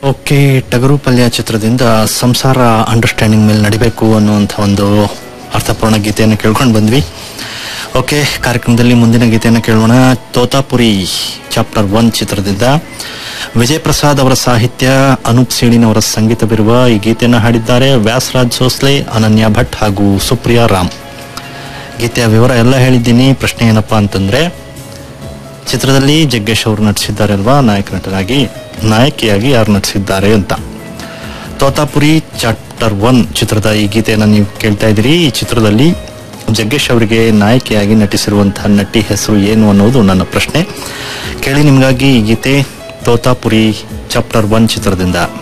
okay ಟಗರು ಪಲ್ಯ ಚಿತ್ರದಿಂದ ಸಂಸಾರ ಅಂಡರ್ಸ್ಟ್ಯಾಂಡಿಂಗ್ ಮೇಲೆ ನಡಿಬೇಕು ಅನ್ನುವಂಥ ಒಂದು ಅರ್ಥಪೂರ್ಣ ಗೀತೆಯನ್ನು ಕೇಳ್ಕೊಂಡು ಬಂದ್ವಿ ಓಕೆ ಕಾರ್ಯಕ್ರಮದಲ್ಲಿ ಮುಂದಿನ ಗೀತೆಯನ್ನು ಕೇಳೋಣ ತೋತಾಪುರಿ ಚಾಪ್ಟರ್ ಒನ್ ಚಿತ್ರದಿಂದ ವಿಜಯ್ ಪ್ರಸಾದ್ ಅವರ ಸಾಹಿತ್ಯ ಅನೂಪ್ ಸೀಣಿನವರ ಸಂಗೀತವಿರುವ ಈ ಗೀತೆಯನ್ನು ಹಾಡಿದ್ದಾರೆ ವ್ಯಾಸರಾಜ್ ಸೋಸ್ಲೆ ಅನನ್ಯ ಭಟ್ ಹಾಗೂ ಸುಪ್ರಿಯಾ ರಾಮ್ ಗೀತೆಯ ವಿವರ ಎಲ್ಲ ಹೇಳಿದ್ದೀನಿ ಪ್ರಶ್ನೆ ಏನಪ್ಪಾ ಅಂತಂದ್ರೆ ಚಿತ್ರದಲ್ಲಿ ಜಗ್ಗೇಶ್ ಅವರು ನಟಿಸಿದ್ದಾರೆ ಅಲ್ವಾ ನಾಯಕ ನಟನಾಗಿ ನಾಯಕಿಯಾಗಿ ಯಾರು ನಟಿಸಿದ್ದಾರೆ ಅಂತ ತೋತಾಪುರಿ ಚಾಪ್ಟರ್ ಒನ್ ಚಿತ್ರದ ಈ ಗೀತೆಯನ್ನು ನೀವು ಕೇಳ್ತಾ ಇದ್ದೀರಿ ಈ ಚಿತ್ರದಲ್ಲಿ ಜಗ್ಗೇಶ್ ಅವರಿಗೆ ನಾಯಕಿಯಾಗಿ ನಟಿಸಿರುವಂತಹ ನಟಿ ಹೆಸರು ಏನು ಅನ್ನೋದು ನನ್ನ ಪ್ರಶ್ನೆ ಕೇಳಿ ನಿಮಗಾಗಿ ಈ ಗೀತೆ ತೋತಾಪುರಿ ಚಾಪ್ಟರ್ ಒನ್ ಚಿತ್ರದಿಂದ